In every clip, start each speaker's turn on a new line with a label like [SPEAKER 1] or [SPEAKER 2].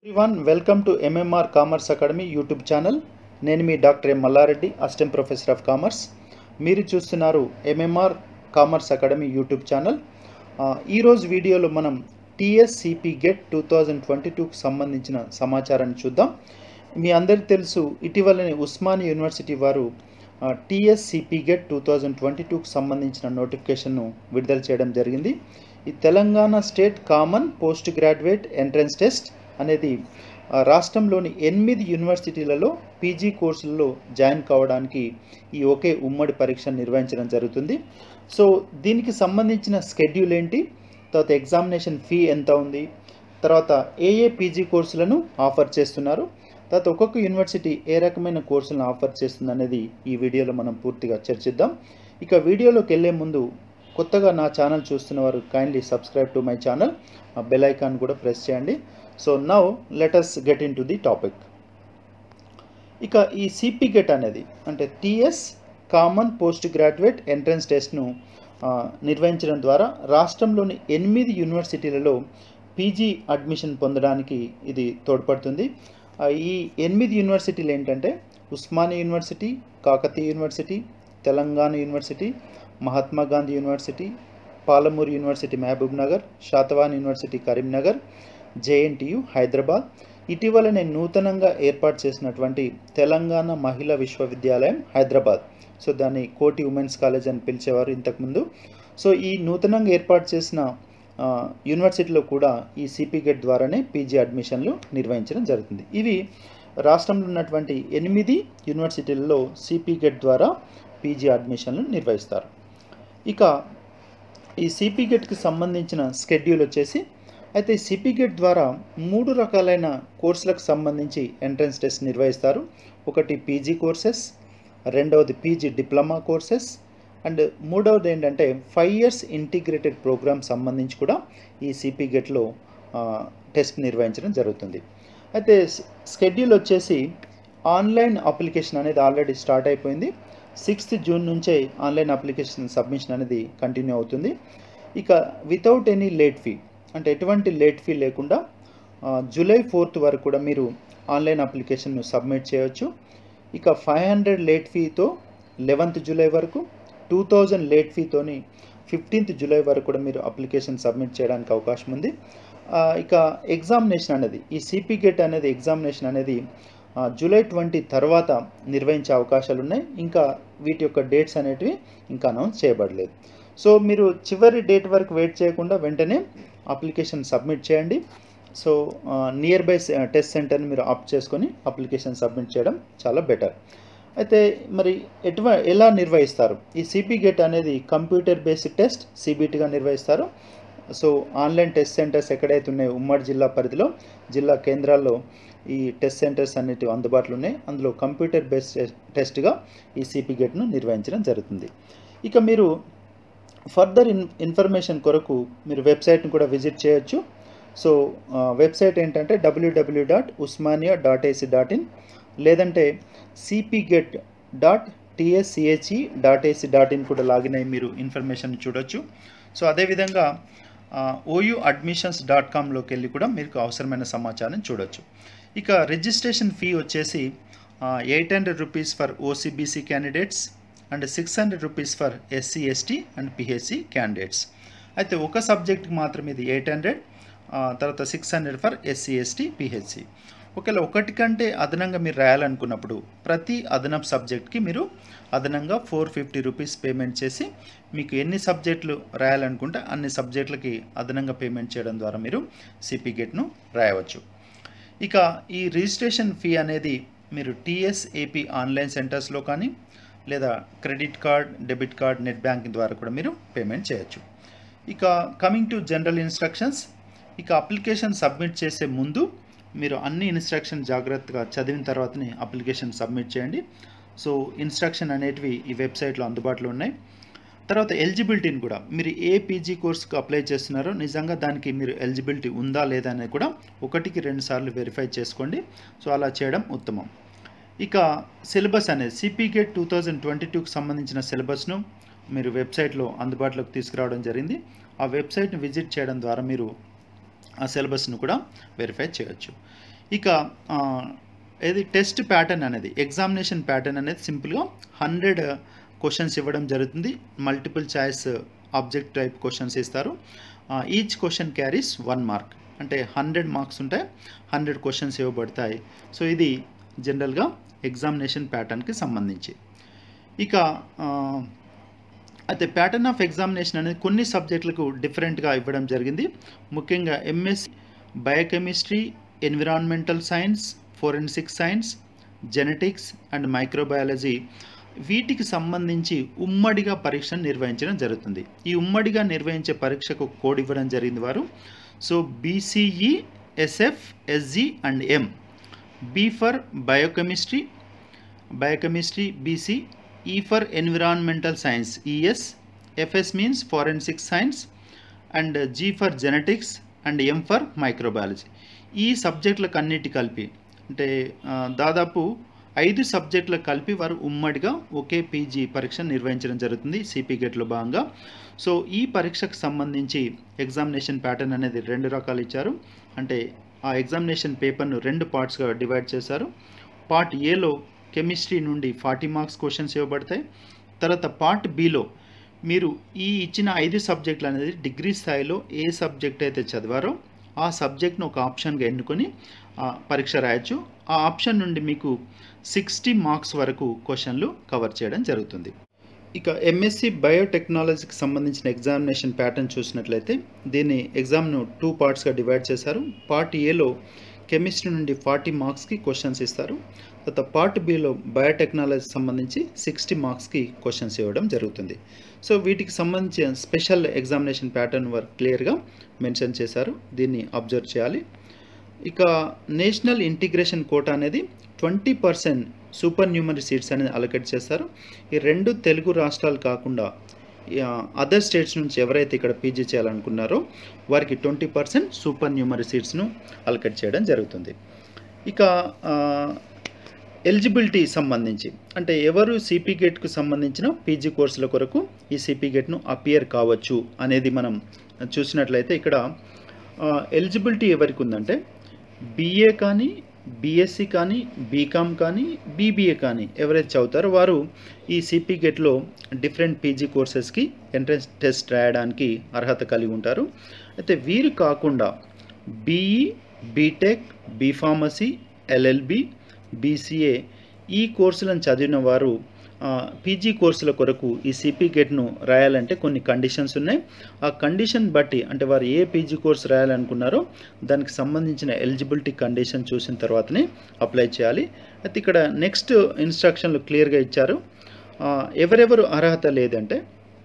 [SPEAKER 1] one welcome to MMR commerce academy YouTube channel నేను మీ doctor M Mallareddy assistant professor of commerce మీరు చూస్తున్నారు MMR commerce academy YouTube channel ఆ, ఈరోజు వీడియోలో మనం టీఎస్సిపి గెట్ టూ థౌజండ్ ట్వంటీ టూకి సంబంధించిన సమాచారాన్ని చూద్దాం మీ అందరికీ తెలుసు ఇటీవలనే ఉస్మానియా యూనివర్సిటీ వారు TSCP GET two thousand twenty టూకి సంబంధించిన నోటిఫికేషన్ను విడుదల చేయడం జరిగింది ఈ Telangana state common post graduate entrance test అనేది ఆ, రాష్ట్రంలోని ఎనిమిది యూనివర్సిటీలలో పీజీ కోర్సులలో జాయిన్ కావడానికి ఈ ఒకే ఉమ్మడి పరీక్ష నిర్వహించడం జరుగుతుంది సో దీనికి సంబంధించిన స్కెడ్యూల్ ఏంటి తర్వాత ఎగ్జామినేషన్ ఫీ ఎంత ఉంది తర్వాత ఏ ఏ పీజీ కోర్సులను ఆఫర్ చేస్తున్నారు తర్వాత ఒక్కొక్క యూనివర్సిటీ ఏ రకమైన కోర్సులను ఆఫర్ చేస్తుంది అనేది ఈ వీడియోలో మనం పూర్తిగా చర్చిద్దాం ఇక వీడియోలోకి వెళ్ళే ముందు కొత్తగా నా ఛానల్ చూస్తున్న వారు kindly subscribe to my channel bell icon కూడా ప్రెస్ చేయండి so now let us get into the topic ఇక ఈ సిపి గెట్ అనేది అంటే TS common post graduate entrance టెస్ట్ను ఆ, నిర్వహించడం ద్వారా రాష్ట్రంలోని ఎనిమిది యూనివర్సిటీలలో పీజీ అడ్మిషన్ పొందడానికి ఇది తోడ్పడుతుంది ఆ, ఈ ఎనిమిది యూనివర్సిటీలు ఏంటంటే Osmania university Kakatiya university Telangana university Mahatma Gandhi university Palamuru university Mahabubnagar Satavahana university Karimnagar JNTU Hyderabad ఇటీవలనే నూతనంగా ఏర్పాటు చేసినటువంటి తెలంగాణ మహిళా విశ్వవిద్యాలయం హైదరాబాద్ సో దాన్ని కోటి ఉమెన్స్ కాలేజ్ అని పిలిచేవారు ఇంతకుముందు సో ఈ నూతనంగా ఏర్పాటు చేసిన ఆ, యూనివర్సిటీలో కూడా ఈ సిపి గెట్ ద్వారానే పీజీ అడ్మిషన్లు నిర్వహించడం జరుగుతుంది ఇవి రాష్ట్రంలో ఉన్నటువంటి ఎనిమిది యూనివర్సిటీలలో సిపి గెట్ ద్వారా పీజీ అడ్మిషన్లు నిర్వహిస్తారు ఇక ఈ సిపి గెట్కి సంబంధించిన స్కెడ్యూల్ వచ్చేసి అయితే ఈ సిపి గెట్ ద్వారా మూడు రకాలైన కోర్సులకు సంబంధించి ఎంట్రన్స్ టెస్ట్ నిర్వహిస్తారు ఒకటి పీజీ కోర్సెస్ రెండవది పీజీ డిప్లొమా కోర్సెస్ అండ్ మూడవది ఏంటంటే ఫైవ్ ఇయర్స్ ఇంటిగ్రేటెడ్ ప్రోగ్రామ్ సంబంధించి కూడా ఈ సిపి గెట్లో టెస్ట్ నిర్వహించడం జరుగుతుంది అయితే స్కెడ్యూల్ వచ్చేసి ఆన్లైన్ అప్లికేషన్ అనేది ఆల్రెడీ స్టార్ట్ అయిపోయింది సిక్స్త్ జూన్ నుంచే ఆన్లైన్ అప్లికేషన్ సబ్మిషన్ అనేది కంటిన్యూ అవుతుంది ఇక వితౌట్ ఎనీ లేట్ ఫీ అంటే ఎటువంటి లేట్ ఫీ లేకుండా ఆ, జూలై ఫోర్త్ వరకు కూడా మీరు ఆన్లైన్ అప్లికేషన్ను సబ్మిట్ చేయొచ్చు ఇక ఫైవ్ హండ్రెడ్ లేట్ ఫీతో లెవెంత్ జూలై వరకు టూ థౌజండ్ లేట్ ఫీతోని ఫిఫ్టీన్త్ జూలై వరకు కూడా మీరు అప్లికేషన్ సబ్మిట్ చేయడానికి అవకాశం ఉంది ఆ, ఇక ఎగ్జామినేషన్ అనేది ఈ సిపి గెట్ అనేది ఎగ్జామినేషన్ అనేది ఆ, జూలై ట్వంటీ తర్వాత నిర్వహించే అవకాశాలు ఉన్నాయి ఇంకా వీటి యొక్క డేట్స్ అనేటివి ఇంకా అనౌన్స్ చేయబడలేదు సో మీరు చివరి డేట్ వరకు వెయిట్ చేయకుండా వెంటనే అప్లికేషన్ సబ్మిట్ చేయండి సో నియర్ బై టెస్ట్ సెంటర్ని మీరు ఆప్ చేసుకొని అప్లికేషన్ సబ్మిట్ చేయడం చాలా బెటర్ అయితే మరి ఎటువ ఎలా నిర్వహిస్తారు ఈ సిపి గెట్ అనేది కంప్యూటర్ బేస్డ్ టెస్ట్ సిబిటీగా నిర్వహిస్తారు సో ఆన్లైన్ టెస్ట్ సెంటర్స్ ఎక్కడైతే ఉన్నాయో ఉమ్మడి జిల్లా పరిధిలో జిల్లా కేంద్రాల్లో ఈ టెస్ట్ సెంటర్స్ అనేటివి అందుబాటులో ఉన్నాయి అందులో కంప్యూటర్ బేస్డ్ టెస్ట్గా ఈ సిపి గెట్ను నిర్వహించడం జరుగుతుంది ఇక మీరు ఫర్దర్ ఇన్ ఇన్ఫర్మేషన్ కొరకు మీరు వెబ్సైట్ని కూడా విజిట్ చేయొచ్చు సో ఆ, వెబ్సైట్ ఏంటంటే W W dot Osmania dot AC dot in లేదంటే CP GET dot TSCHE dot AC dot in కూడా లాగిన్ అయ్యి మీరు ఇన్ఫర్మేషన్ చూడొచ్చు సో అదేవిధంగా ఓయూ అడ్మిషన్స్ డాట్ కామ్లోకి వెళ్ళి కూడా మీకు అవసరమైన సమాచారం చూడొచ్చు ఇక రిజిస్ట్రేషన్ ఫీ వచ్చేసి eight hundred rupees for OC BC candidates and six hundred rupees for SC ST and PHC candidates అయితే ఒక సబ్జెక్ట్కి మాత్రం ఇది ఎయిట్ హండ్రెడ్ తర్వాత six hundred for SC ST PHC ఒకవేళ ఒకటి కంటే అదనంగా మీరు రాయాలనుకున్నప్పుడు ప్రతి అదనపు సబ్జెక్ట్కి మీరు అదనంగా ఫోర్ ఫిఫ్టీ రూపీస్ పేమెంట్ చేసి మీకు ఎన్ని సబ్జెక్టులు రాయాలనుకుంటే అన్ని సబ్జెక్టులకి అదనంగా పేమెంట్ చేయడం ద్వారా మీరు సిపి గెట్ను రాయవచ్చు ఇక ఈ రిజిస్ట్రేషన్ ఫీ అనేది మీరు టీఎస్ఏపీ ఆన్లైన్ సెంటర్స్లో కానీ లేదా credit card debit card net banking ద్వారా కూడా మీరు పేమెంట్ చేయొచ్చు ఇక కమింగ్ టు జనరల్ ఇన్స్ట్రక్షన్స్ ఇక అప్లికేషన్ సబ్మిట్ చేసే ముందు మీరు అన్ని ఇన్స్ట్రక్షన్ జాగ్రత్తగా చదివిన తర్వాతనే అప్లికేషన్ సబ్మిట్ చేయండి సో ఇన్స్ట్రక్షన్ అనేటివి ఈ వెబ్సైట్లో అందుబాటులో ఉన్నాయి తర్వాత ఎలిజిబిలిటీని కూడా మీరు ఏ పీజీ కోర్సుకు అప్లై చేస్తున్నారో నిజంగా దానికి మీరు ఎలిజిబిలిటీ ఉందా లేదా అనేది కూడా ఒకటికి రెండు సార్లు వెరిఫై చేసుకోండి సో అలా చేయడం ఉత్తమం ఇక సిలబస్ అనేది CP GET two thousand twenty టూకి సంబంధించిన సిలబస్ను మీరు వెబ్సైట్లో అందుబాటులోకి తీసుకురావడం జరిగింది ఆ వెబ్సైట్ని విజిట్ చేయడం ద్వారా మీరు ఆ సిలబస్ను కూడా వెరిఫై చేయొచ్చు ఇక ఆ, ఏది టెస్ట్ ప్యాటర్న్ అనేది ఎగ్జామినేషన్ ప్యాటర్న్ అనేది సింపుల్గా హండ్రెడ్ క్వశ్చన్స్ ఇవ్వడం జరుగుతుంది multiple choice object type questions ఇస్తారు each question carries one mark అంటే హండ్రెడ్ మార్క్స్ ఉంటాయి హండ్రెడ్ క్వశ్చన్స్ ఇవ్వబడతాయి సో ఇది జనరల్గా ఎగ్జామినేషన్ ప్యాటర్న్కి సంబంధించి ఇక ఆ, అయితే ప్యాటర్న్ ఆఫ్ ఎగ్జామినేషన్ అనేది కొన్ని సబ్జెక్టులకు డిఫరెంట్గా ఇవ్వడం జరిగింది ముఖ్యంగా MS biochemistry environmental science forensic science genetics and microbiology వీటికి సంబంధించి ఉమ్మడిగా పరీక్షను నిర్వహించడం జరుగుతుంది ఈ ఉమ్మడిగా నిర్వహించే పరీక్షకు కోడ్ ఇవ్వడం జరిగింది వారు so BCE SF SG and M B for biochemistry biochemistry BC E for environmental science ES FS means forensic science and G for genetics and M for microbiology ఈ సబ్జెక్టులకు అన్నిటి కలిపి అంటే ఆ, దాదాపు ఐదు సబ్జెక్టులకు కలిపి వారు ఉమ్మడిగా ఒకే పీజీ పరీక్ష నిర్వహించడం జరుగుతుంది సిపి గేట్లో భాగంగా సో ఈ పరీక్షకు సంబంధించి ఎగ్జామినేషన్ ప్యాటర్న్ అనేది రెండు రకాలు ఇచ్చారు అంటే ఆ ఎగ్జామినేషన్ పేపర్ను రెండు పార్ట్స్గా డివైడ్ చేశారు పార్ట్ ఏలో కెమిస్ట్రీ నుండి ఫార్టీ మార్క్స్ క్వశ్చన్స్ ఇవ్వబడతాయి తర్వాత పార్ట్ బిలో మీరు ఈ ఇచ్చిన ఐదు సబ్జెక్టులు అనేది డిగ్రీ స్థాయిలో ఏ సబ్జెక్ట్ అయితే చదివారో ఆ సబ్జెక్ట్ను ఒక ఆప్షన్గా ఎన్నుకొని ఆ, పరీక్ష రాయొచ్చు ఆ ఆప్షన్ నుండి మీకు సిక్స్టీ మార్క్స్ వరకు క్వశ్చన్లు కవర్ చేయడం జరుగుతుంది ఇక ఎంఎస్సి బయోటెక్నాలజీకి సంబంధించిన ఎగ్జామినేషన్ ప్యాటర్న్ చూసినట్లయితే దీన్ని ఎగ్జామ్ను టూ పార్ట్స్గా డివైడ్ చేశారు పార్ట్ ఏలో కెమిస్ట్రీ నుండి ఫార్టీ మార్క్స్కి క్వశ్చన్స్ ఇస్తారు తర్వాత పార్ట్ బిలో బయోటెక్నాలజీ సంబంధించి సిక్స్టీ మార్క్స్కి క్వశ్చన్స్ ఇవ్వడం జరుగుతుంది సో వీటికి సంబంధించిన స్పెషల్ ఎగ్జామినేషన్ ప్యాటర్న్ వారు క్లియర్గా మెన్షన్ చేశారు దీన్ని అబ్జర్వ్ చేయాలి ఇక నేషనల్ ఇంటిగ్రేషన్ కోటా అనేది twenty percent supernumerary seats అనేది అలొకేట్ చేస్తారు ఈ రెండు తెలుగు రాష్ట్రాలు కాకుండా అదర్ స్టేట్స్ నుంచి ఎవరైతే ఇక్కడ పీజీ చేయాలనుకున్నారో వారికి ట్వంటీ పర్సెంట్ సూపర్ న్యూమరీ సీట్స్ను అలొకేట్ చేయడం జరుగుతుంది ఇక ఎలిజిబిలిటీ సంబంధించి అంటే ఎవరు సిపి గేట్కు సంబంధించిన పీజీ కోర్సుల కొరకు ఈ సిపి గేట్ను అపియర్ కావచ్చు అనేది మనం చూసినట్లయితే ఇక్కడ ఎలిజిబిలిటీ ఎవరికి ఉందంటే బీఏ కానీ బీఎస్సీ కానీ బీకామ్ కానీ బీబీఏ కానీ ఎవరైతే చదువుతారో వారు ఈ సిపి గేట్లో డిఫరెంట్ పీజీ కోర్సెస్కి ఎంట్రన్స్ టెస్ట్ రాయడానికి అర్హత కలిగి ఉంటారు అయితే వీరు కాకుండా BE B Tech B Pharmacy LLB BCA ఈ కోర్సులను చదివిన వారు పీజీ కోర్సుల కొరకు ఈ సిపి గేట్ను రాయాలంటే కొన్ని కండిషన్స్ ఉన్నాయి ఆ కండిషన్ బట్టి అంటే వారు ఏ పీజీ కోర్స్ రాయాలనుకున్నారో దానికి సంబంధించిన ఎలిజిబిలిటీ కండిషన్ చూసిన తర్వాతనే అప్లై చేయాలి అయితే ఇక్కడ నెక్స్ట్ ఇన్స్ట్రక్షన్లు క్లియర్గా ఇచ్చారు ఆ, ఎవరెవరు అర్హత లేదంటే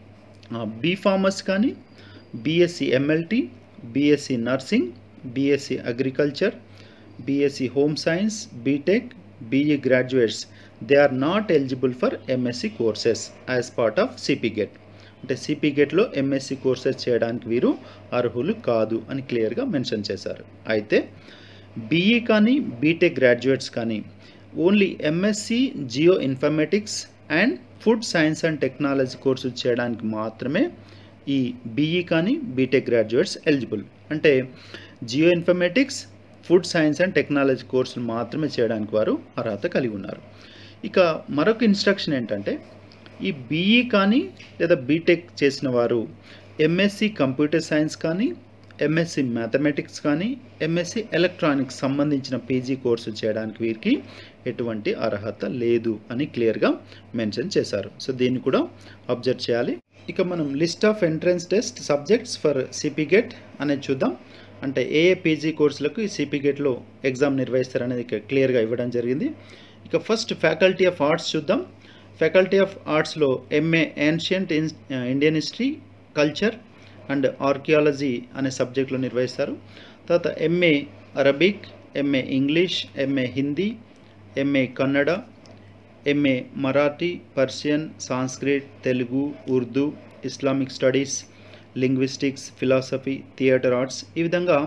[SPEAKER 1] బీ ఫార్మస్ కానీ B Sc MLT B Sc nursing B Sc agriculture B Sc home science B Tech BE graduates they are not eligible for M Sc courses as part of CP GET అంటే సిపి గేట్లో ఎంఎస్సి కోర్సెస్ చేయడానికి వీరు అర్హులు కాదు అని క్లియర్గా మెన్షన్ చేశారు అయితే బీఈ కానీ బీటెక్ గ్రాడ్యుయేట్స్ కానీ only M Sc geoinformatics and food science and technology course చేయడానికి మాత్రమే ఈ బీఈ కానీ బీటెక్ గ్రాడ్యుయేట్స్ ఎలిజిబుల్ అంటే geoinformatics food science and technology కోర్సులు మాత్రమే చేయడానికి వారు అర్హత కలిగి ఉన్నారు ఇక మరొక ఇన్స్ట్రక్షన్ ఏంటంటే ఈ బీఈ కానీ లేదా బీటెక్ చేసిన వారు ఎంఎస్సి కంప్యూటర్ సైన్స్ కానీ ఎంఎస్సి మ్యాథమెటిక్స్ కానీ ఎంఎస్సి ఎలక్ట్రానిక్స్ సంబంధించిన పీజీ కోర్సు చేయడానికి వీరికి ఎటువంటి అర్హత లేదు అని క్లియర్గా మెన్షన్ చేశారు సో దీన్ని కూడా అబ్జర్వ్ చేయాలి ఇక మనం list of entrance test subjects for CP GET అనేది చూద్దాం అంటే ఏ ఏ పీజీ కోర్సులకు ఈ సిపి గేట్లో ఎగ్జామ్ నిర్వహిస్తారనేది ఇక్కడ క్లియర్గా ఇవ్వడం జరిగింది ఇక ఫస్ట్ ఫ్యాకల్టీ ఆఫ్ ఆర్ట్స్ చూద్దాం ఫ్యాకల్టీ ఆఫ్ ఆర్ట్స్లో MA ancient Indian history culture and archaeology అనే సబ్జెక్టులో నిర్వహిస్తారు తర్వాత MA Arabic MA English MA Hindi MA Kannada MA Marathi Persian Sanskrit Telugu Urdu Islamic studies linguistics philosophy theatre arts ఈ విధంగా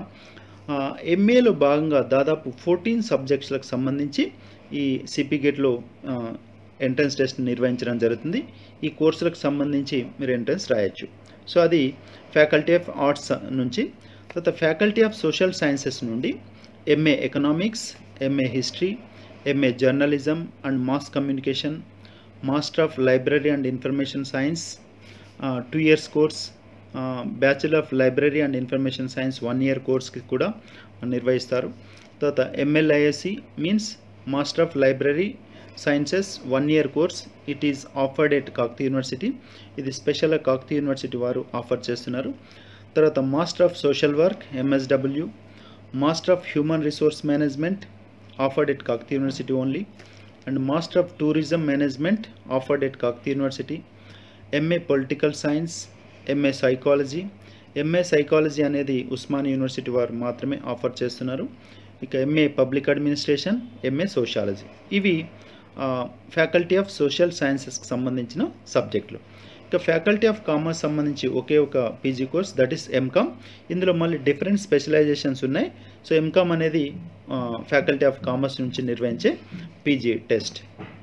[SPEAKER 1] ఎంఏలో భాగంగా దాదాపు ఫోర్టీన్ సబ్జెక్ట్స్లకు సంబంధించి ఈ సిపి గేట్లో ఎంట్రన్స్ టెస్ట్ నిర్వహించడం జరుగుతుంది ఈ కోర్సులకు సంబంధించి మీరు ఎంట్రన్స్ రాయొచ్చు సో అది ఫ్యాకల్టీ ఆఫ్ ఆర్ట్స్ నుంచి తర్వాత ఫ్యాకల్టీ ఆఫ్ సోషల్ సైన్సెస్ నుండి MA economics MA history MA journalism and mass communication master of library and information science two years course bachelor of library and information science one year కోర్స్కి కూడా నిర్వహిస్తారు తర్వాత MLISc means master of library sciences one year course it is offered at Kakatiya university ఇది స్పెషల్గా Kakatiya university వారు offer చేస్తున్నారు తర్వాత master of social work MSW master of human resource management offered at Kakatiya university only and master of tourism management offered at Kakatiya university MA political science MA psychology MA psychology అనేది Osman university వారు మాత్రమే offer చేస్తున్నారు ఇక MA public administration MA sociology ఇవి faculty of social సైన్సెస్కి సంబంధించిన సబ్జెక్టులు ఇక ఫ్యాకల్టీ ఆఫ్ కామర్స్ సంబంధించి ఒకే ఒక PG course that is M Com ఇందులో మళ్ళీ డిఫరెంట్ స్పెషలైజేషన్స్ ఉన్నాయి సో ఎంకామ్ అనేది ఫ్యాకల్టీ ఆఫ్ కామర్స్ నుంచి నిర్వహించే PG test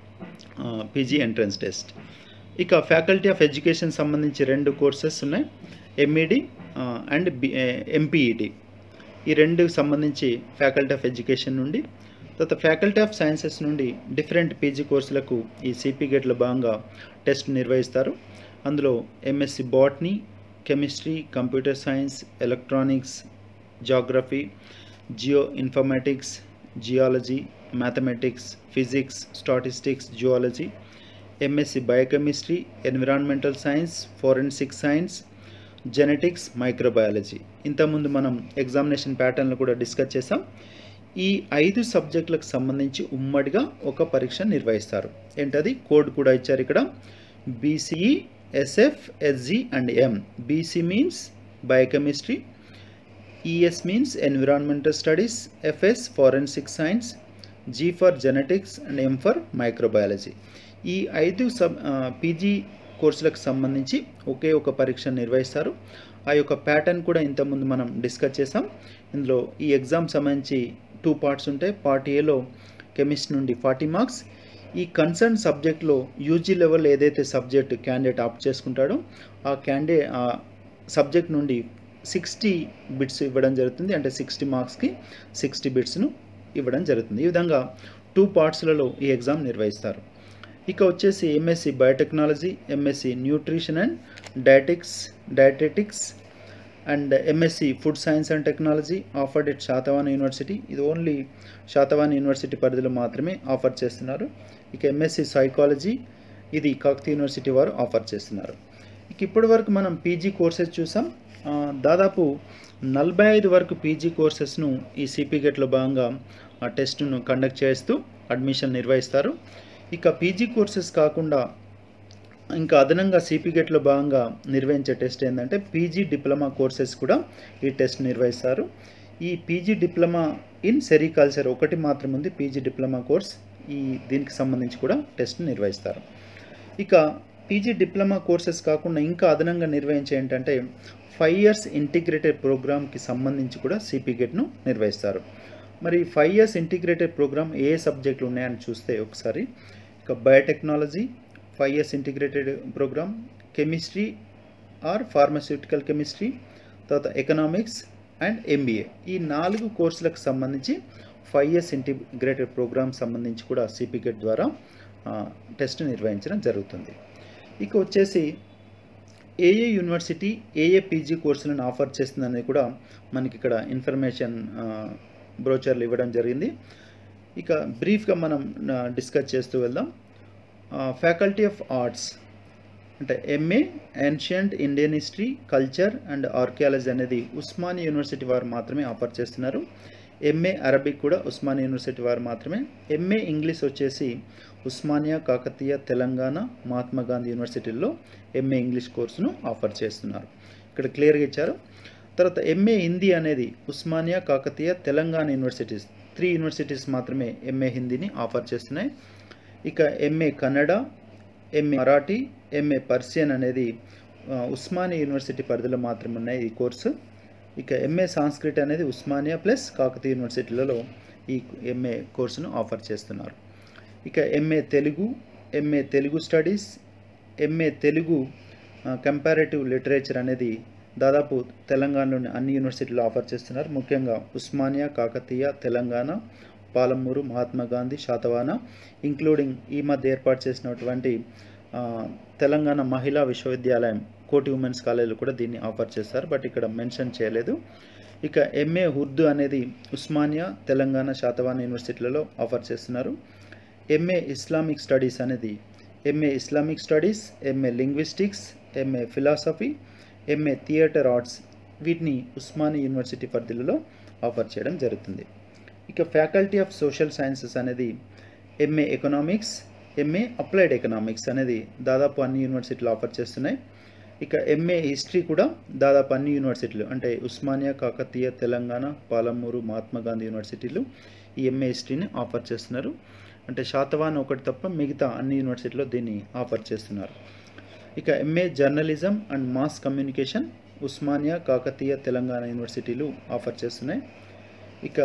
[SPEAKER 1] PG entrance test ఇక ఫ్యాకల్టీ ఆఫ్ ఎడ్యుకేషన్ సంబంధించి రెండు కోర్సెస్ ఉన్నాయి ఎంఈడి అండ్ బి ఎంపీఈడి ఈ రెండు సంబంధించి ఫ్యాకల్టీ ఆఫ్ ఎడ్యుకేషన్ నుండి తర్వాత ఫ్యాకల్టీ ఆఫ్ సైన్సెస్ నుండి డిఫరెంట్ పీజీ కోర్సులకు ఈ సిపి గేట్లో భాగంగా టెస్ట్ నిర్వహిస్తారు అందులో M Sc botany chemistry computer science electronics geography geoinformatics geology mathematics physics statistics geology M Sc biochemistry environmental science forensic science genetics microbiology ఇంతకుముందు మనం ఎగ్జామినేషన్ ప్యాటర్న్లు కూడా డిస్కస్ చేసాం ఈ ఐదు సబ్జెక్టులకు సంబంధించి ఉమ్మడిగా ఒక పరీక్ష నిర్వహిస్తారు ఏంటది కోడ్ కూడా ఇచ్చారు ఇక్కడ BCE SF SG and M BC means biochemistry ES means environmental studies FS forensic science G for genetics and M for microbiology ఈ ఐదు సబ్ పీజీ కోర్సులకు సంబంధించి ఒకే ఒక పరీక్ష నిర్వహిస్తారు ఆ యొక్క ప్యాటర్న్ కూడా ఇంతకుముందు మనం డిస్కస్ చేసాం ఇందులో ఈ ఎగ్జామ్ సంబంధించి టూ పార్ట్స్ ఉంటాయి పార్ట్ ఏలో కెమిస్ట్రీ నుండి ఫార్టీ మార్క్స్ ఈ కన్సర్న్ సబ్జెక్ట్లో యూజీ లెవెల్ ఏదైతే సబ్జెక్ట్ క్యాండిడేట్ ఆప్ట్ చేసుకుంటాడో ఆ క్యాండిడే ఆ సబ్జెక్ట్ నుండి సిక్స్టీ బిట్స్ ఇవ్వడం జరుగుతుంది అంటే సిక్స్టీ మార్క్స్కి సిక్స్టీ బిట్స్ను ఇవ్వడం జరుగుతుంది ఈ విధంగా టూ పార్ట్స్లలో ఈ ఎగ్జామ్ నిర్వహిస్తారు ఇక వచ్చేసి M Sc biotechnology M Sc nutrition and dietics dietetics and M Sc food science and technology offered at Satavahana university ఇది ఓన్లీ శాతవాన్ యూనివర్సిటీ పరిధిలో మాత్రమే ఆఫర్ చేస్తున్నారు ఇక ఎంఎస్సి సైకాలజీ ఇది కాకతీ యూనివర్సిటీ వారు ఆఫర్ చేస్తున్నారు ఇక ఇప్పటి వరకు మనం పీజీ కోర్సెస్ చూసాం దాదాపు నలభై ఐదు వరకు పీజీ కోర్సెస్ను ఈ సిపి గేట్లో భాగంగా ఆ టెస్ట్ను కండక్ట్ చేస్తూ అడ్మిషన్ నిర్వహిస్తారు ఇక పీజీ కోర్సెస్ కాకుండా ఇంకా అదనంగా సిపి గేట్లో భాగంగా నిర్వహించే టెస్ట్ ఏంటంటే పీజీ డిప్లొమా కోర్సెస్ కూడా ఈ టెస్ట్ నిర్వహిస్తారు ఈ పీజీ డిప్లొమా ఇన్ సెరికల్చర్ ఒకటి మాత్రం ఉంది పీజీ డిప్లొమా కోర్స్ ఈ దీనికి సంబంధించి కూడా టెస్ట్ నిర్వహిస్తారు ఇక పీజీ డిప్లొమా కోర్సెస్ కాకుండా ఇంకా అదనంగా నిర్వహించే ఏంటంటే ఫైవ్ ఇయర్స్ ఇంటిగ్రేటెడ్ ప్రోగ్రామ్కి సంబంధించి కూడా సిపి గేట్ను నిర్వహిస్తారు మరి ఫైవ్ ఇయర్స్ ఇంటిగ్రేటెడ్ ప్రోగ్రామ్ ఏ సబ్జెక్టులు ఉన్నాయని చూస్తే ఒకసారి ఇక biotechnology five years integrated program chemistry or pharmaceutical chemistry తర్వాత ఎకనామిక్స్ అండ్ ఎంబీఏ ఈ నాలుగు కోర్సులకు సంబంధించి ఫైవ్ ఇయర్స్ ఇంటిగ్రేటెడ్ ప్రోగ్రామ్ సంబంధించి కూడా సిపికెట్ ద్వారా టెస్ట్ నిర్వహించడం జరుగుతుంది ఇక వచ్చేసి ఏఏ యూనివర్సిటీ ఏఏ పీజీ కోర్సులను ఆఫర్ చేస్తుందనేది కూడా మనకి ఇక్కడ ఇన్ఫర్మేషన్ బ్రోచర్లు ఇవ్వడం జరిగింది ఇక బ్రీఫ్గా మనం డిస్కస్ చేస్తూ వెళ్దాం ఫ్యాకల్టీ ఆఫ్ ఆర్ట్స్ అంటే MA ancient Indian history culture and archaeology అనేది ఉస్మానియా యూనివర్సిటీ వారు మాత్రమే ఆఫర్ చేస్తున్నారు ఎంఏ అరబిక్ కూడా ఉస్మానియా యూనివర్సిటీ వారు మాత్రమే ఎంఏ ఇంగ్లీష్ వచ్చేసి ఉస్మానియా కాకతీయ తెలంగాణ మహాత్మా గాంధీ యూనివర్సిటీల్లో ఎంఏ ఇంగ్లీష్ కోర్సును ఆఫర్ చేస్తున్నారు ఇక్కడ క్లియర్గా ఇచ్చారు తర్వాత ఎంఏ హిందీ అనేది Osmania Kakatiya Telangana universities three universities మాత్రమే ఎంఏ హిందీని ఆఫర్ చేస్తున్నాయి ఇక MA Kannada MA Marathi MA Persian అనేది ఉస్మానియా యూనివర్సిటీ పరిధిలో మాత్రమే ఉన్నాయి ఈ కోర్సు ఇక ఎంఏ సాంస్క్రిట్ అనేది ఉస్మానియా ప్లస్ కాకతీయ యూనివర్సిటీలలో ఈ ఎంఏ కోర్సును ఆఫర్ చేస్తున్నారు ఇక MA Telugu MA Telugu studies MA Telugu comparative literature అనేది దాదాపు తెలంగాణలోని అన్ని యూనివర్సిటీలు ఆఫర్ చేస్తున్నారు ముఖ్యంగా ఉస్మానియా కాకతీయ తెలంగాణ పాలమూరు మహాత్మా గాంధీ శాతవాన ఇంక్లూడింగ్ ఈ మధ్య ఏర్పాటు చేసినటువంటి ఆ, తెలంగాణ మహిళా విశ్వవిద్యాలయం కోటి ఉమెన్స్ కాలేజీలో కూడా దీన్ని ఆఫర్ చేస్తారు బట్ ఇక్కడ మెన్షన్ చేయలేదు ఇక ఎంఏ ఉర్దూ అనేది ఉస్మానియా తెలంగాణ శాతవాన యూనివర్సిటీలలో ఆఫర్ చేస్తున్నారు ఎంఏ ఇస్లామిక్ స్టడీస్ అనేది MA Islamic studies MA linguistics MA philosophy MA theatre arts వీటిని ఉస్మానియా యూనివర్సిటీ పరిధిలో ఆఫర్ చేయడం జరుగుతుంది ఇక ఫ్యాకల్టీ ఆఫ్ సోషల్ సైన్సెస్ అనేది MA economics MA applied economics అనేది దాదాపు అన్ని యూనివర్సిటీలు ఆఫర్ చేస్తున్నాయి ఇక ఎంఏ హిస్టరీ కూడా దాదాపు అన్ని యూనివర్సిటీలు అంటే ఉస్మానియా కాకతీయ తెలంగాణ పాలమూరు మహాత్మా గాంధీ యూనివర్సిటీలు ఈ ఎంఏ హిస్టరీని ఆఫర్ చేస్తున్నారు అంటే శాతవాన్ ఒకటి తప్ప మిగతా అన్ని యూనివర్సిటీలో దీన్ని ఆఫర్ చేస్తున్నారు ఇక MA journalism and mass communication Osmania Kakatiya Telangana యూనివర్సిటీలు ఆఫర్ చేస్తున్నాయి ఇక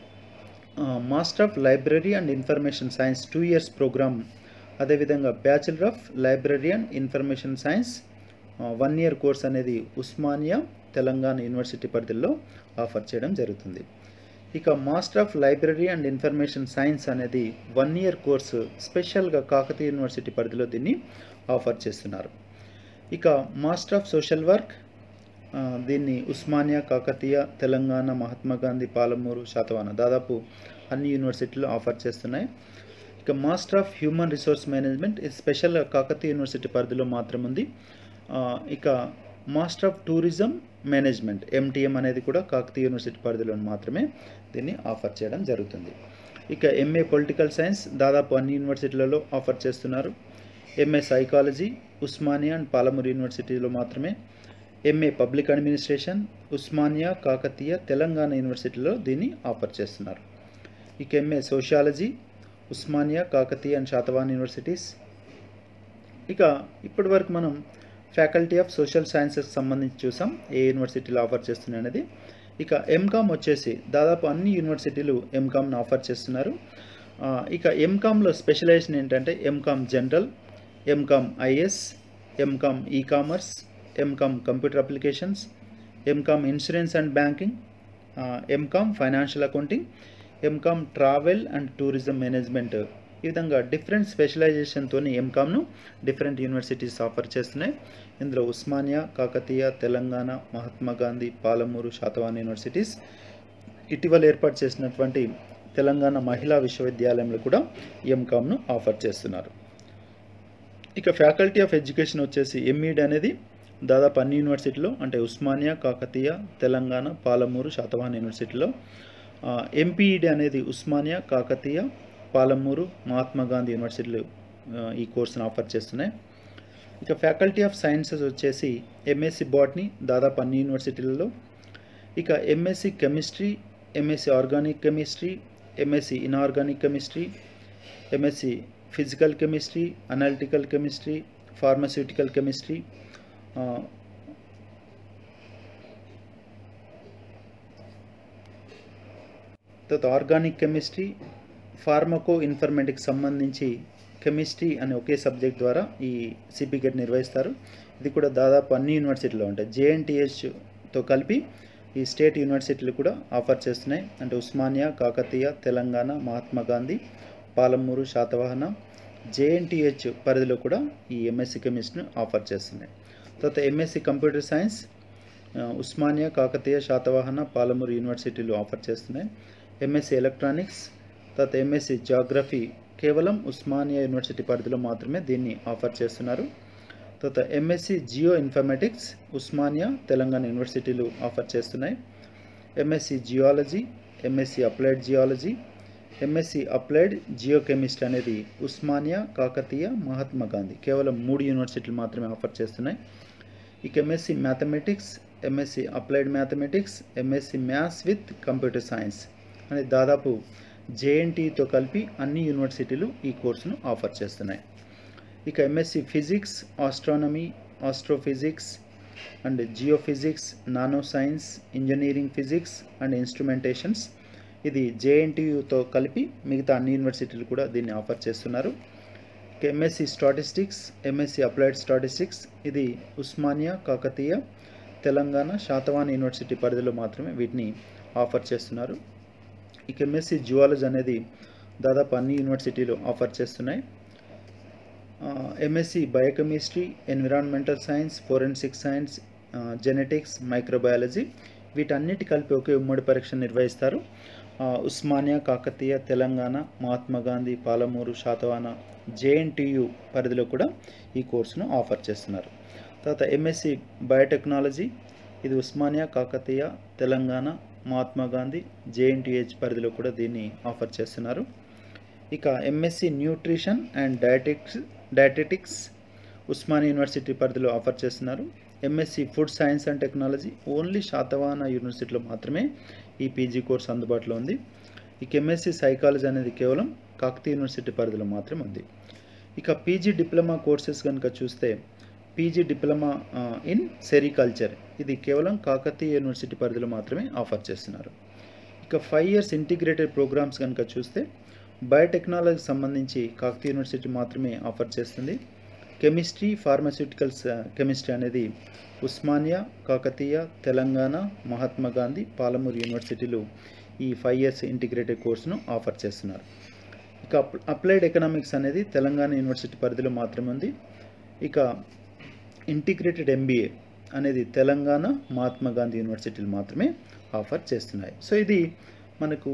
[SPEAKER 1] master of library and information science two years program అదేవిధంగా bachelor of library and information science one year course అనేది ఉస్మానియా తెలంగాణ యూనివర్సిటీ పరిధిలో ఆఫర్ చేయడం జరుగుతుంది ఇక master of library and information science అనేది వన్ ఇయర్ కోర్సు స్పెషల్గా కాకతీయ యూనివర్సిటీ పరిధిలో దీన్ని ఆఫర్ చేస్తున్నారు ఇక మాస్టర్ ఆఫ్ సోషల్ వర్క్ ఆ, దీన్ని ఉస్మానియా కాకతీయ తెలంగాణ మహాత్మా గాంధీ పాలమూరు శాతవాన దాదాపు అన్ని యూనివర్సిటీలు ఆఫర్ చేస్తున్నాయి ఇక master of human resource management ఇది స్పెషల్ కాకతీయ యూనివర్సిటీ పరిధిలో మాత్రం ఉంది ఆ, ఇక master of tourism management MTM అనేది కూడా కాకతీయ యూనివర్సిటీ పరిధిలో మాత్రమే దీన్ని ఆఫర్ చేయడం జరుగుతుంది ఇక ఎంఏ పొలిటికల్ సైన్స్ దాదాపు అన్ని యూనివర్సిటీలలో ఆఫర్ చేస్తున్నారు MA psychology Osmania and Palamuru యూనివర్సిటీలో మాత్రమే MA public administration Osmania Kakatiya Telangana యూనివర్సిటీలో దీన్ని ఆఫర్ చేస్తున్నారు ఇక MA sociology Osmania Kakatiya and Satavahana universities ఇక ఇప్పటి వరకు మనం ఫ్యాకల్టీ ఆఫ్ సోషల్ సైన్సెస్ సంబంధించి చూసాం ఏ యూనివర్సిటీలు ఆఫర్ చేస్తున్నాయి అనేది ఇక ఎంకామ్ వచ్చేసి దాదాపు అన్ని యూనివర్సిటీలు ఎంకామ్ను ఆఫర్ చేస్తున్నారు ఆ, ఇక ఎంకామ్లో స్పెషలైజేషన్ ఏంటంటే MCom general MCom IS MCom e commerce MCom computer applications MCom insurance and banking MCom financial accounting MCom travel and tourism management ఈ విధంగా డిఫరెంట్ స్పెషలైజేషన్తో ఎంకామ్ను డిఫరెంట్ యూనివర్సిటీస్ ఆఫర్ చేస్తున్నాయి ఇందులో ఉస్మానియా కాకతీయ తెలంగాణ మహాత్మా గాంధీ పాలమూరు శాతవాన్ యూనివర్సిటీస్ ఇటీవల ఏర్పాటు చేసినటువంటి తెలంగాణ మహిళా విశ్వవిద్యాలయంలో కూడా ఎంకామ్ను ఆఫర్ చేస్తున్నారు ఇక ఫ్యాకల్టీ ఆఫ్ ఎడ్యుకేషన్ వచ్చేసి ఎంఈడ్ అనేది దాదాపు అన్ని యూనివర్సిటీలో అంటే ఉస్మానియా కాకతీయ తెలంగాణ పాలమూరు శాతవాహన్ యూనివర్సిటీలో ఎంపీఈడి అనేది ఉస్మానియా కాకతీయ పాలమూరు మహాత్మా గాంధీ యూనివర్సిటీలు ఆ, ఈ కోర్సును ఆఫర్ చేస్తున్నాయి ఇక ఫ్యాకల్టీ ఆఫ్ సైన్సెస్ వచ్చేసి ఎంఎస్సి బాటనీ దాదాపు అన్ని యూనివర్సిటీలలో ఇక MSc chemistry MSc organic chemistry MSc inorganic chemistry MSc physical chemistry analytical chemistry pharmaceutical chemistry తర్వాత ఆర్గానిక్ కెమిస్ట్రీ ఫార్మకో ఇన్ఫర్మేటిక్స్ సంబంధించి కెమిస్ట్రీ అనే ఒకే సబ్జెక్ట్ ద్వారా ఈ సిపిగెట్ నిర్వహిస్తారు ఇది కూడా దాదాపు అన్ని యూనివర్సిటీలో ఉంటాయి జేఎన్టీహెచ్తో కలిపి ఈ స్టేట్ యూనివర్సిటీలు కూడా ఆఫర్ చేస్తున్నాయి అంటే ఉస్మానియా కాకతీయ తెలంగాణ మహాత్మా గాంధీ పాలమూరు శాతవాహన జేఎన్టీహెచ్ పరిధిలో కూడా ఈ ఎంఎస్సి కెమిస్ట్రీని ఆఫర్ చేస్తున్నాయి తర్వాత ఎంఎస్సి కంప్యూటర్ సైన్స్ ఆ, ఉస్మానియా కాకతీయ శాతవాహన పాలమూరు యూనివర్సిటీలు ఆఫర్ చేస్తున్నాయి ఎంఎస్సి ఎలక్ట్రానిక్స్ తర్వాత ఎంఎస్సి జాగ్రఫీ కేవలం ఉస్మానియా యూనివర్సిటీ పరిధిలో మాత్రమే దీన్ని ఆఫర్ చేస్తున్నారు తర్వాత MSc geoinformatics Osmania Telangana యూనివర్సిటీలు ఆఫర్ చేస్తున్నాయి MSc geology MSc applied geology MSc applied geochemistry అనేది ఉస్మానియా కాకతీయ మహాత్మా గాంధీ కేవలం మూడు యూనివర్సిటీలు మాత్రమే ఆఫర్ చేస్తున్నాయి ఇక MSc mathematics MSc applied mathematics MSc maths with computer science అని దాదాపు జేఎన్టీతో కలిపి అన్ని యూనివర్సిటీలు ఈ కోర్సును ఆఫర్ చేస్తున్నాయి ఇక MSc physics astronomy astrophysics and geophysics nano science engineering physics and instrumentations ఇది జేఎన్టీయుతో కలిపి మిగతా అన్ని యూనివర్సిటీలు కూడా దీన్ని ఆఫర్ చేస్తున్నారు ఇక MSc statistics MSc applied statistics ఇది ఉస్మానియా కాకతీయ తెలంగాణ శాతవాహన యూనివర్సిటీ పరిధిలో మాత్రమే వీటిని ఆఫర్ చేస్తున్నారు ఇక ఎంఎస్సి జువాలజీ అనేది దాదాపు అన్ని యూనివర్సిటీలు ఆఫర్ చేస్తున్నాయి MSc biochemistry environmental science forensic science genetics microbiology వీటన్నిటి కలిపి ఒకే ఉమ్మడి పరీక్ష నిర్వహిస్తారు ఆ, ఉస్మానియా కాకతీయ తెలంగాణ మహాత్మా గాంధీ పాలమూరు శాతవాన జేఎన్టీయు పరిధిలో కూడా ఈ కోర్సును ఆఫర్ చేస్తున్నారు తర్వాత ఎంఎస్సి బయోటెక్నాలజీ ఇది ఉస్మానియా కాకతీయ తెలంగాణ మహాత్మా గాంధీ జేఎన్టీహెచ్ పరిధిలో కూడా దీన్ని ఆఫర్ చేస్తున్నారు ఇక MSc nutrition and dietics dietetics Osmania university పరిధిలో ఆఫర్ చేస్తున్నారు MSc food science and technology only Satavahana యూనివర్సిటీలో మాత్రమే ఈ పీజీ కోర్స్ అందుబాటులో ఉంది ఇక ఎంఎస్సి సైకాలజీ అనేది కేవలం కాకతీయ యూనివర్సిటీ పరిధిలో మాత్రమే ఉంది ఇక పీజీ డిప్లొమా కోర్సెస్ కనుక చూస్తే పీజీ డిప్లొమా ఇన్ సెరికల్చర్ ఇది కేవలం కాకతీయ యూనివర్సిటీ పరిధిలో మాత్రమే ఆఫర్ చేస్తున్నారు ఇక ఫైవ్ ఇయర్స్ ఇంటిగ్రేటెడ్ ప్రోగ్రామ్స్ కనుక చూస్తే బయోటెక్నాలజీకి సంబంధించి కాకతీయ యూనివర్సిటీ మాత్రమే ఆఫర్ చేస్తుంది కెమిస్ట్రీ ఫార్మాస్యూటికల్స్ కెమిస్ట్రీ అనేది ఉస్మానియా కాకతీయ తెలంగాణ మహాత్మా గాంధీ పాలమూరు యూనివర్సిటీలు ఈ ఫైవ్ ఇయర్స్ ఇంటిగ్రేటెడ్ కోర్సును ఆఫర్ చేస్తున్నారు ఇక అప్- అప్లైడ్ ఎకనామిక్స్ అనేది తెలంగాణ యూనివర్సిటీ పరిధిలో మాత్రమే ఉంది ఇక ఇంటిగ్రేటెడ్ ఎంబీఏ అనేది తెలంగాణ మహాత్మా గాంధీ యూనివర్సిటీలు మాత్రమే ఆఫర్ చేస్తున్నాయి సో ఇది మనకు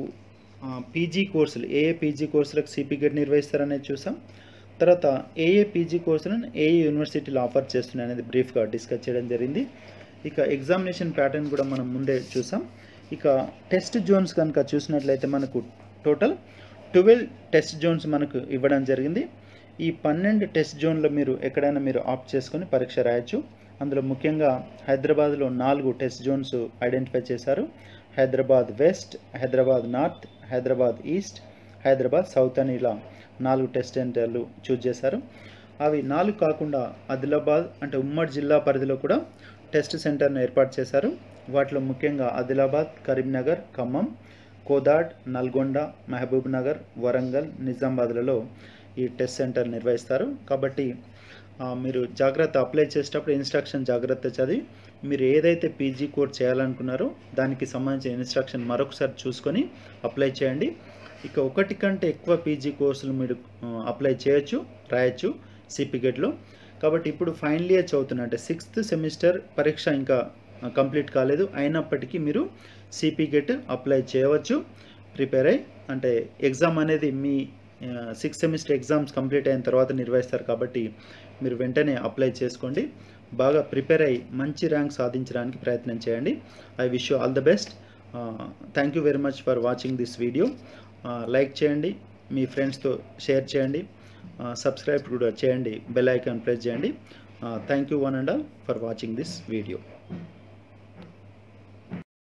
[SPEAKER 1] పీజీ కోర్సులు ఏ ఏ పీజీ కోర్సులకు సిపిగెట్ నిర్వహిస్తారనేది చూసాం తర్వాత ఏ ఏ పీజీ కోర్సులను ఏ ఏ యూనివర్సిటీలు ఆఫర్ చేస్తున్నాయి అనేది బ్రీఫ్గా డిస్కస్ చేయడం జరిగింది ఇక ఎగ్జామినేషన్ ప్యాటర్న్ కూడా మనం ముందే చూసాం ఇక టెస్ట్ జోన్స్ కనుక చూసినట్లయితే మనకు టోటల్ ట్వెల్వ్ టెస్ట్ జోన్స్ మనకు ఇవ్వడం జరిగింది ఈ పన్నెండు టెస్ట్ జోన్లో మీరు ఎక్కడైనా మీరు ఆప్ట్ చేసుకొని పరీక్ష రాయొచ్చు అందులో ముఖ్యంగా హైదరాబాద్లో నాలుగు టెస్ట్ జోన్స్ ఐడెంటిఫై చేశారు Hyderabad west Hyderabad north Hyderabad east Hyderabad south అని ఇలా నాలుగు టెస్ట్ సెంటర్లు చూజ్ చేశారు అవి నాలుగు కాకుండా ఆదిలాబాద్ అంటే ఉమ్మడి జిల్లా పరిధిలో కూడా టెస్ట్ సెంటర్ను ఏర్పాటు చేశారు వాటిలో ముఖ్యంగా ఆదిలాబాద్ కరీంనగర్ ఖమ్మం కోదాడ్ నల్గొండ మహబూబ్ నగర్ వరంగల్ నిజామాబాద్లలో ఈ టెస్ట్ సెంటర్ నిర్వహిస్తారు కాబట్టి ఆ, మీరు జాగ్రత్త అప్లై చేసేటప్పుడు ఇన్స్ట్రక్షన్ జాగ్రత్త చదివి మీరు ఏదైతే పీజీ కోర్స్ చేయాలనుకున్నారో దానికి సంబంధించిన ఇన్స్ట్రక్షన్ మరొకసారి చూసుకొని అప్లై చేయండి ఇక ఒకటి కంటే ఎక్కువ పీజీ కోర్సులు మీరు ఆ, అప్లై చేయొచ్చు రాయొచ్చు సిపిగెట్లో కాబట్టి ఇప్పుడు ఫైనల్ ఇయర్ చదువుతున్న అంటే సిక్స్త్ సెమిస్టర్ పరీక్ష ఇంకా ఆ, కంప్లీట్ కాలేదు అయినప్పటికీ మీరు సిపిగెట్ అప్లై చేయవచ్చు ప్రిపేర్ అయ్యి అంటే ఎగ్జామ్ అనేది మీ సిక్స్త్ సెమిస్టర్ ఎగ్జామ్స్ కంప్లీట్ అయిన తర్వాత నిర్వహిస్తారు కాబట్టి మీరు వెంటనే అప్లై చేసుకోండి బాగా ప్రిపేర్ అయ్యి మంచి ర్యాంక్ సాధించడానికి ప్రయత్నం చేయండి I wish you all the best thank you very much for watching this video like చేయండి మీ ఫ్రెండ్స్తో షేర్ చేయండి సబ్స్క్రైబ్ కూడా చేయండి బెల్ ఐకాన్ ప్రెస్ చేయండి thank you one and all for watching this video